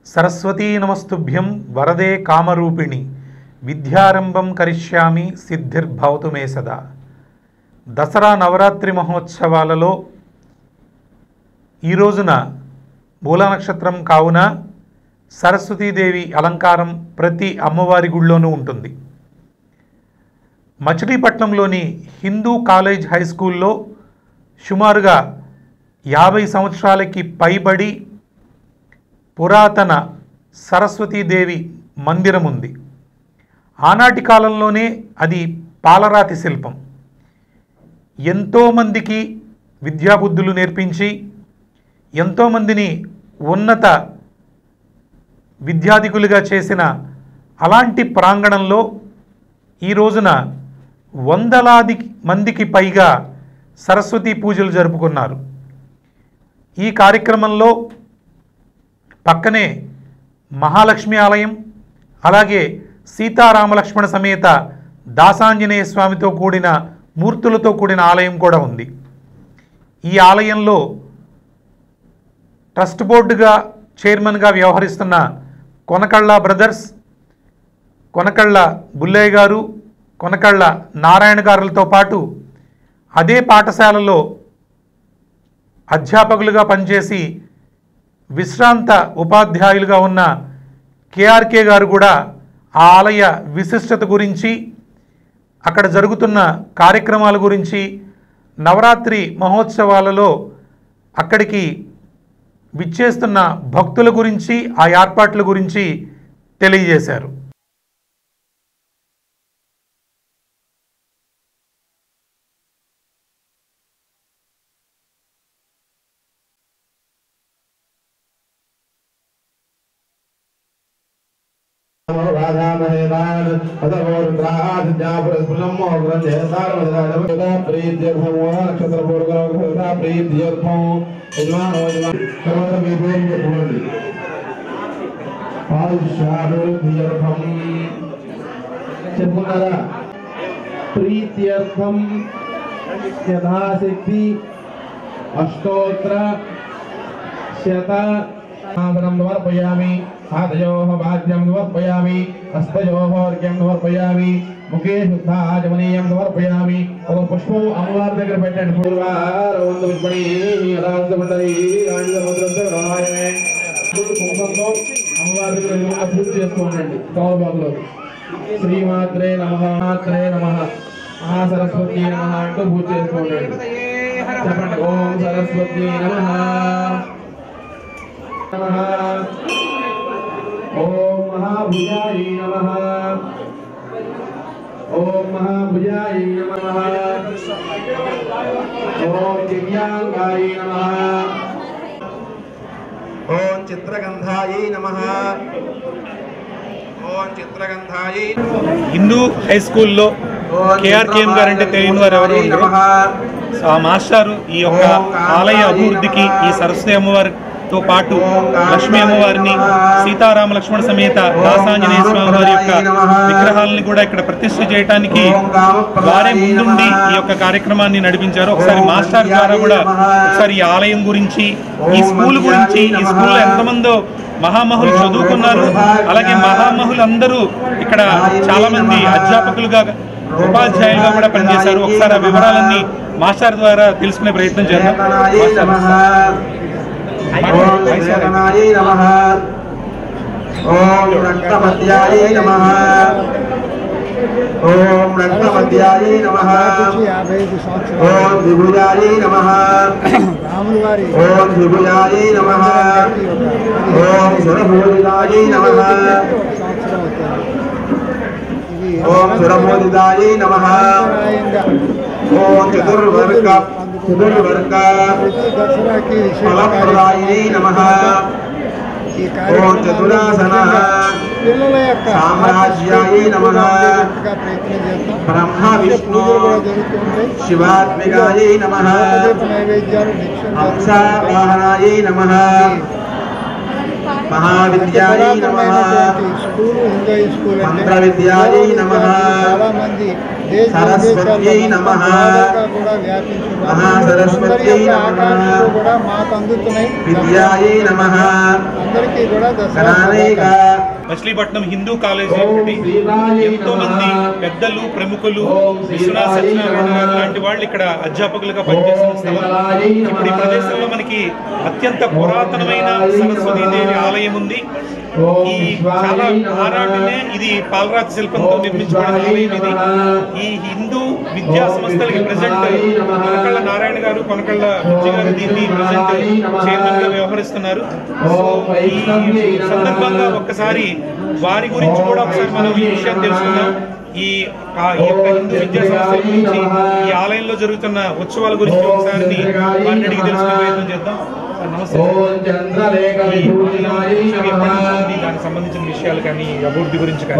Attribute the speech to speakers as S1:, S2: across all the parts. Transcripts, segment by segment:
S1: సరస్వతీ నమస్తుభ్యం వరదే కామరూపిణి విద్యారంభం కరిష్యామి సిద్ధిర్భవతు మే సదా దసరా నవరాత్రి మహోత్సవాలలో ఈ రోజున మూల నక్షత్రం కావున సరస్వతీదేవి అలంకారం ప్రతి అమ్మవారి గుళ్ళోనూ ఉంటుంది మచిలీపట్నంలోని హిందూ కాలేజ్ హై స్కూల్లో సుమారుగా యాభై సంవత్సరాలకి పైబడి పురాతన సరస్వతీదేవి మందిరం ఉంది ఆనాటి కాలంలోనే అది పాలరాతి శిల్పం ఎంతోమందికి విద్యాబుద్ధులు నేర్పించి ఎంతోమందిని ఉన్నత విద్యాధికులుగా చేసిన అలాంటి ప్రాంగణంలో ఈ రోజున వందలాది మందికి పైగా సరస్వతీ పూజలు జరుపుకున్నారు ఈ కార్యక్రమంలో పక్కనే మహాలక్ష్మి ఆలయం అలాగే సీతారామలక్ష్మణ సమేత దాసాంజనేయ స్వామితో కూడిన మూర్తులతో కూడిన ఆలయం కూడా ఉంది ఈ ఆలయంలో ట్రస్ట్ బోర్డుగా చైర్మన్గా వ్యవహరిస్తున్న కొనకళ్ళ బ్రదర్స్ కొనకళ్ళ బుల్లయ్య గారు కొనకళ్ళ నారాయణ గారులతో పాటు అదే పాఠశాలలో అధ్యాపకులుగా పనిచేసి విశ్రాంత ఉపాధ్యాయులుగా ఉన్న కేఆర్కే గారు కూడా ఆ ఆలయ విశిష్టత గురించి అక్కడ జరుగుతున్న కార్యక్రమాల గురించి నవరాత్రి మహోత్సవాలలో అక్కడికి విచ్చేస్తున్న భక్తుల గురించి ఆ ఏర్పాట్ల గురించి తెలియజేశారు
S2: చెప్పుకున్నారా ప్రీత్యర్థం యథాశక్తి అష్టోత్ర శత ఆసనం సమర్పయామి పాదయోః వాద్యం సమర్పయామి హస్తయోః అర్ఘ్యం సమర్పయామి ముఖే శుద్ధ ఆచమనీయం సమర్పయామి ఒక పుష్పం అమ్మవారి దగ్గర పెట్టండి పూర్వారవంద విష్మణి రాజమండలి రాజముద్రంతో రామాయణమే కుంభంతో అమ్మవారి దగ్గర ఎదురుగా పూజ చేస్తూ ఉండండి తోలబాబులో శ్రీమాత్రే నమ మాత్రే నమ మహాసరస్వతి నమ అంటూ పూజ చేస్తూ ఉండండి చెప్పండి ఓం సరస్వతి నమ నమ ఓం మహాభుజాయ నమ ఓం మహాభుజాయ నమ ఓం దివ్యాంగాయ నమ ఓం చిత్రగంధాయ నమ ఓం చిత్రగంధాయ
S1: హిందూ హై స్కూల్లో కేఆర్కేఎం గారంటే తెలియని వారు ఎవరు ఉండరు సో ఆ మాస్టారు ఈ యొక్క ఆలయ అభివృద్ధికి ఈ సరస్వతి అమ్మవారితో పాటు లక్ష్మీ అమ్మవారిని సీతారామ లక్ష్మణ సమేత దాసాంజనేయ స్వామి వారి యొక్క విగ్రహాలని కూడా ఇక్కడ ప్రతిష్ఠ చేయడానికి వారే ముందుండి ఈ యొక్క కార్యక్రమాన్ని నడిపించారు ఒకసారి మాస్టర్ ద్వారా కూడా ఒకసారి ఈ ఆలయం గురించి ఈ స్కూల్ గురించి ఈ స్కూల్లో ఎంతమందో మహామహులు చదువుకున్నారు అలాగే మహామహులు అందరూ ఇక్కడ చాలా మంది అధ్యాపకులుగా ఉపాధ్యాయులుగా కూడా పనిచేశారు ఒకసారి ఆ వివరాలన్నీ మాస్టర్ ద్వారా తెలుసుకునే ప్రయత్నం చేద్దాం మాస్టర్.
S2: ఓం శ్రీగణాయ నమ ఓం రక్తమధ్యాయ నమ ఓం రక్తమధ్యాయ నమ
S3: యాభై ఐదు సంవత్సరాలు
S2: ఓం విభుజాయ నమ
S3: రాములు వారి
S2: ఓం విభుజాయ నమ ఓం సురభూజితాయ నమ
S3: సంవత్సరం అవుతుంది ఇది
S2: ఓం సురభూజితాయ నమ
S3: నిరంతరాయంగా
S2: ఓం చతుర్వర్గ చతుర్వర్గ
S3: ప్రతి దసరాకి
S2: ఫలప్రదాయ నమ
S3: ఈ
S2: ఓం చతురాసన
S3: పిల్లల యొక్క
S2: సామ్రాజ్యాయ నమః.
S3: ఆత్మశక్తిగా ప్రయత్నం చేస్తాం
S2: బ్రహ్మ విష్ణు
S3: పూజలు కూడా జరుగుతుంటాయి
S2: శివాత్మికాయ నమ
S3: రేపు నైవేద్యాలు దీక్షలు జరుగుతుంటాయి.
S2: హంసావాహనాయ నమ మహావిద్యాయై నమః
S3: పురాతనమైనటువంటి స్కూలు హిందూ హై స్కూల్ అంటే
S2: మంత్ర విద్యాయై నమః
S3: చాలా మంది దేశ
S2: సరస్వత్యై
S3: విదేశాల్లో
S2: నమః
S3: బాగా కూడా వ్యాపించున్నారు
S2: మహాసరస్వత్యై
S3: అందరి యొక్క
S2: నమః
S3: ఆకాంక్షలు కూడా మాకు అందుతున్నాయి
S2: విద్యాయై నమః
S3: అందరికీ కూడా దసరా
S2: గణానేక
S1: మచిలీపట్నం హిందూ కాలేజీ ఒకటి ఎంతో మంది పెద్దలు ప్రముఖులు విశ్వనాథ్ సత్యనారాయణ గారు లాంటి వాళ్ళు ఇక్కడ అధ్యాపకులుగా పనిచేసిన స్థలం ఇప్పుడు ఈ ప్రదేశంలో మనకి అత్యంత పురాతనమైన సరస్వతీదేవి ఆలయం ఉంది ఈ చాలా ఆనాటినే ఇది పాలరాతి శిల్పంతో నిర్మించబడిన ఆలయం ఇది ఈ హిందూ విద్యా సంస్థలకి ప్రజెంట్ కొనకళ్ళ నారాయణ గారు కొనకళ్ళ బుజ్జి గారు దీన్ని ప్రజెంట్ చైర్మన్ గా వ్యవహరిస్తున్నారు సో ఈ సందర్భంగా ఒక్కసారి వారి గురించి కూడా ఒకసారి మనం ఈ విషయాన్ని తెలుసుకుందాం ఈ ఆ ఈ యొక్క హిందూ విద్యా సంస్థల గురించి ఈ ఆలయంలో జరుగుతున్న ఉత్సవాల గురించి ఒకసారి వారిని అడిగి తెలుసుకునే ప్రయత్నం చేద్దాం సార్, నమస్తే సార్. ఈ ఆలయం ఎప్పటి నుంచి ఉంది? దానికి సంబంధించిన విషయాలు కానీ ఈ అభివృద్ధి గురించి కానీ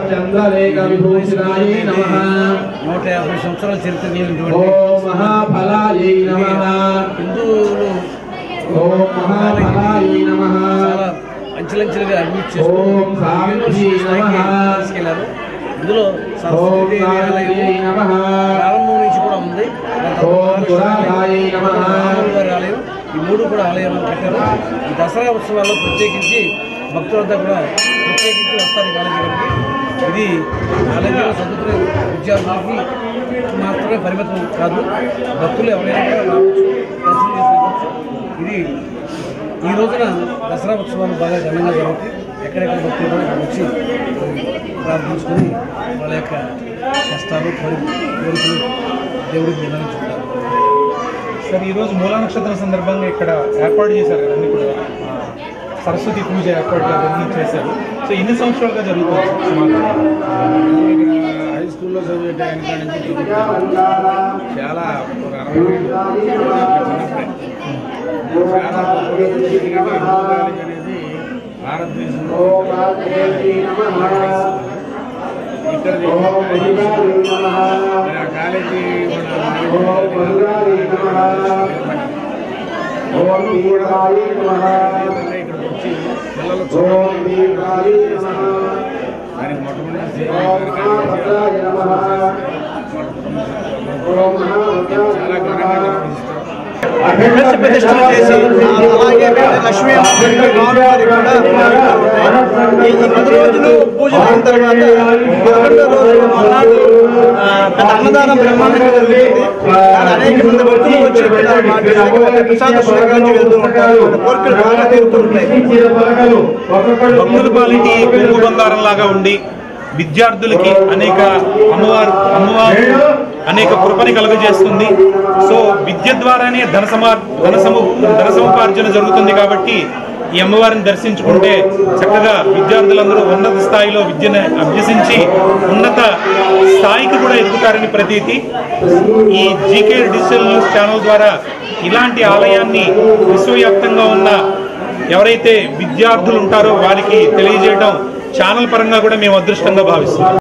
S4: నూట యాభై సంవత్సరాల చరిత్ర కలిగినటువంటి
S2: ఓం మహాఫలాయై నమః
S4: హిందువులు
S2: ఓం మహాఫలాయై నమః
S4: చాలా అంచెలంచెలుగా అభివృద్ధి చేస్తూ
S2: ఓం సాక్షి
S4: యూనివర్సిటీ స్థాయికి
S2: నమః.
S4: తీసుకెళ్లారు ఇందులో
S2: ఓం
S4: సరస్వతి
S2: నారాయణై
S4: ఆలయం
S2: నమః
S4: ప్రారంభం నుంచి కూడా ఉంది దాని తర్వాత
S2: ఓం
S4: మహాలక్ష్మి
S2: దురాధాయై
S4: ఆలయం,
S2: నమః.
S4: రాముల వారి ఆలయం ఈ మూడు కూడా ఆలయాలు కట్టారు ఈ దసరా ఉత్సవాల్లో ప్రత్యేకించి భక్తులంతా కూడా ప్రత్యేకించి వస్తారు ఈ కాలేజీ గారికి ఇది కాలేజీలో చదువుకునే విద్యార్థులకి మాత్రమే పరిమితం కాదు భక్తులు ఎవరైనా కూడా రావచ్చు దర్శనం చేసుకోవచ్చు ఇది ఈ రోజున దసరా ఉత్సవాలు బాగా ఘనంగా జరుగుతాయి ఎక్కడెక్కడ భక్తులు కూడా ఇక్కడ వచ్చి ప్రార్థించుకొని వాళ్ళ యొక్క కష్టాలు కోరి కోరికలు దేవుడికి నిర్ణయించుకుంటారు
S1: సార్ ఈ రోజు మూలా నక్షత్రం సందర్భంగా ఇక్కడ ఏర్పాటు చేశారు కదా అన్ని కూడా ఆ, సరస్వతి పూజ ఏర్పాట్లు అవన్నీ చేశారు సో ఎన్ని సంవత్సరాలుగా జరుగుతుంది సుమారు
S4: హై స్కూల్లో చదివే టైం కాడ నుంచి జరుగుతుంది. చాలా ఒక అరవై ఏళ్ళు చిన్నప్పుడే చాలా గొప్పగా ఉంది. ఎందుకంటే హిందూ కాలేజ్ అనేది భారతదేశంలో ఇక్కడ మరి ఆ కాలేజీ ఇక్కడికి వచ్చి పిల్లలు దానికి మొట్టమొదటి చాలా ఘనంగా నిర్వహిస్తారు
S5: ప్రతిష్టలు చేసి అలాగే లక్ష్మీ అమ్మవారి కూడా ఈ ఈ పది రోజులు పూజలు అయిన తర్వాత పదకొండో రోజు మర్నాడు ఆ, పెద్ద అన్నదానం బ్రహ్మాండంగా జరుగుతుంది చాలా అనేక మంది భక్తులు వచ్చి ఇక్కడ మా దేశానికి ప్రసాద స్వీకరించి వెళ్తూ ఉంటారు కోరికలు బాగా తీరుతూ ఉంటాయి
S1: భక్తుల పాలిటి కొంగు బంగారం లాగా ఉండి విద్యార్థులకి అనేక అమ్మవారు అమ్మవారు అనేక కృపని కలుగజేస్తుంది సో విద్య ద్వారానే ధన సమా ధన సము ధన సముపార్జన జరుగుతుంది కాబట్టి ఈ అమ్మవారిని దర్శించుకుంటే చక్కగా విద్యార్థులందరూ ఉన్నత స్థాయిలో విద్యను అభ్యసించి ఉన్నత స్థాయికి కూడా ఎదుగుతారని ప్రతీతి ఈ జీకే డిజిటల్ న్యూస్ ఛానల్ ద్వారా ఇలాంటి ఆలయాన్ని విశ్వవ్యాప్తంగా ఉన్న ఎవరైతే విద్యార్థులు ఉంటారో వారికి తెలియజేయడం ఛానల్ పరంగా కూడా మేము అదృష్టంగా భావిస్తున్నాం